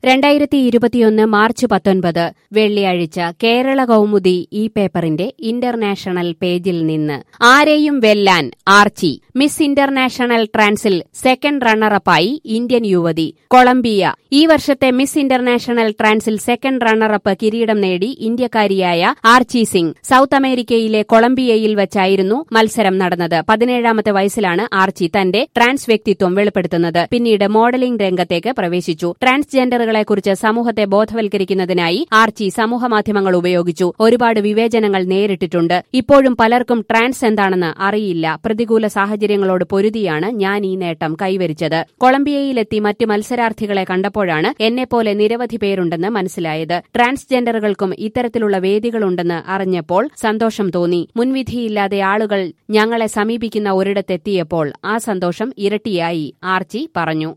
രണ്ടായിരത്തി ഇരുപത്തിയൊന്ന് മാർച്ച് പത്തൊൻപത് വെള്ളിയാഴ്ച കേരള കൗമുദി ഈ പേപ്പറിന്റെ ഇന്റർനാഷണൽ പേജിൽ നിന്ന് ആരെയും വെല്ലാൻ ആർച്ചി മിസ് ഇന്റർനാഷണൽ ട്രാൻസിൽ സെക്കൻഡ് റണ്ണറപ്പായി ഇന്ത്യൻ യുവതി കൊളംബിയ ഈ വർഷത്തെ മിസ് ഇന്റർനാഷണൽ ട്രാൻസിൽ സെക്കൻഡ് റണ്ണറപ്പ് കിരീടം നേടി ഇന്ത്യക്കാരിയായ ആർച്ചി സിംഗ് സൌത്ത് അമേരിക്കയിലെ കൊളംബിയയിൽ വെച്ചായിരുന്നു മത്സരം നടന്നത് പതിനേഴാമത്തെ വയസ്സിലാണ് ആർച്ചി തന്റെ ട്രാൻസ് വ്യക്തിത്വം വെളിപ്പെടുത്തുന്നത് പിന്നീട് മോഡലിംഗ് രംഗത്തേക്ക് പ്രവേശിച്ചു ട്രാൻസ്ജെൻഡറുകളെക്കുറിച്ച് സമൂഹത്തെ ബോധവൽക്കരിക്കുന്നതിനായി ആർച്ചി സമൂഹമാധ്യമങ്ങൾ ഉപയോഗിച്ചു ഒരുപാട് വിവേചനങ്ങൾ നേരിട്ടിട്ടുണ്ട് ഇപ്പോഴും പലർക്കും ട്രാൻസ് എന്താണെന്ന് അറിയില്ല പ്രതികൂല സാഹചര്യങ്ങളോട് പൊരുതിയാണ് ഞാൻ ഈ നേട്ടം കൈവരിച്ചത് കൊളംബിയയിലെത്തി മറ്റ് മത്സരാർത്ഥികളെ കണ്ടപ്പോഴാണ് എന്നെപ്പോലെ നിരവധി പേരുണ്ടെന്ന് മനസ്സിലായത് ട്രാൻസ്ജെൻഡറുകൾക്കും ഇത്തരത്തിലുള്ള വേദികളുണ്ടെന്ന് അറിഞ്ഞപ്പോൾ സന്തോഷം തോന്നി മുൻവിധിയില്ലാതെ ആളുകൾ ഞങ്ങളെ സമീപിക്കുന്ന ഒരിടത്തെത്തിയപ്പോൾ ആ സന്തോഷം ഇരട്ടിയായി ആർച്ചി പറഞ്ഞു